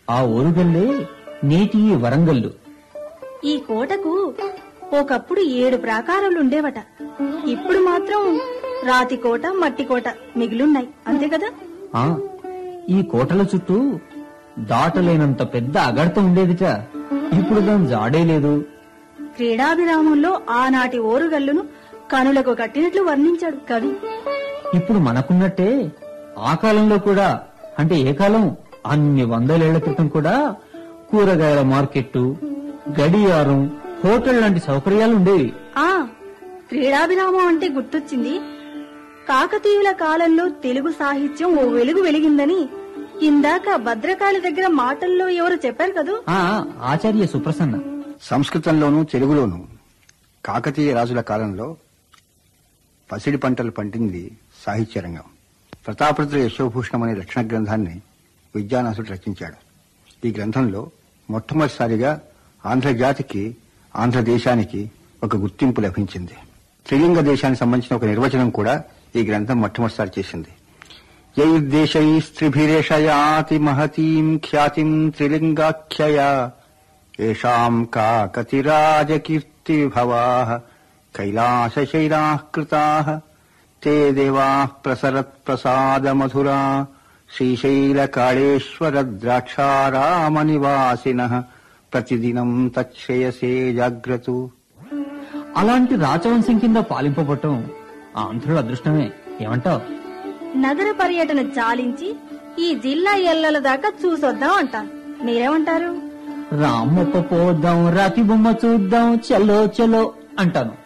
ఆ ఓరుగల్లే నేటి ఈ వరంగల్లు ఈ కోటకు ఒకప్పుడు ఏడు ప్రాకారాలు ఉండేవట ఇప్పుడు మాత్రం రాతి కోట మట్టి కోట మిగిలున్నాయి అంతే కదా ఆ ఈ కోటల చుట్టూ దాటలేనంత పెద్ద అగడత ఉండేదిట ఇప్పుడు దాని జాడే లేదు క్రీడాభిరామంలో ఆనాటి ఓరుగల్లును కనులకు కట్టినట్లు వర్ణించాడు కవి ఇప్పుడు మనకున్నట్టే ఆ కాలంలో కూడా అంటే ఏ కాలం అన్ని వందలేళ్ల క్రితం కూడా కూరగాయల మార్కెట్టు గడియారం హోటల్ లాంటి సౌకర్యాలు ఉండేవి ఆ క్రీడాభిరామం అంటే గుర్తొచ్చింది కాకతీయుల కాలంలో తెలుగు సాహిత్యం ఓ వెలుగు వెలిగిందని ఇందాక భద్రకాళి దగ్గర మాటల్లో ఎవరు చెప్పారు కదూ ఆ ఆచార్య సుప్రసన్న సంస్కృతంలోనూ తెలుగులోనూ కాకతీయ రాజుల కాలంలో పసిడి పంటలు పండింది సాహిత్య రంగం ప్రతాపరుద్ర యశోభూషణం అనే రక్షణ గ్రంథాన్ని విద్యానాథుడు రచించాడు ఈ గ్రంథంలో మొట్టమొదటిసారిగా ఆంధ్రజాతికి ఆంధ్రదేశానికి ఒక గుర్తింపు లభించింది త్రిలింగ దేశానికి సంబంధించిన ఒక నిర్వచనం కూడా ఈ గ్రంథం మొట్టమొదటిసారి చేసింది యైర్దేశైస్త్రిభిరేషయాతి మహతీం ఖ్యాతిం త్రిలింగాఖ్యయా ఏషాం కాకతిరాజకీర్తి విభవాః కైలాసశైలాः కృతాः ते देवाः प्रसरत्प्रसादमधुरा श्रीशैलकाळेश्वरद्राक्षारामनिवासिनः प्रतिदिनं तच्छ्रेयसे जाग्रतु అలాంటి రాచవంశం కింద పాలింపబట్టం ఆంధ్రుల అదృష్టమే ఏమంటావ్ నగర పర్యటన చాలించి ఈ జిల్లా ఎల్లల దాకా చూసొద్దాం అంటాను మీరేమంటారు రామప్ప పోద్దాం రాతి బొమ్మ చూద్దాం చలో చలో అంటాను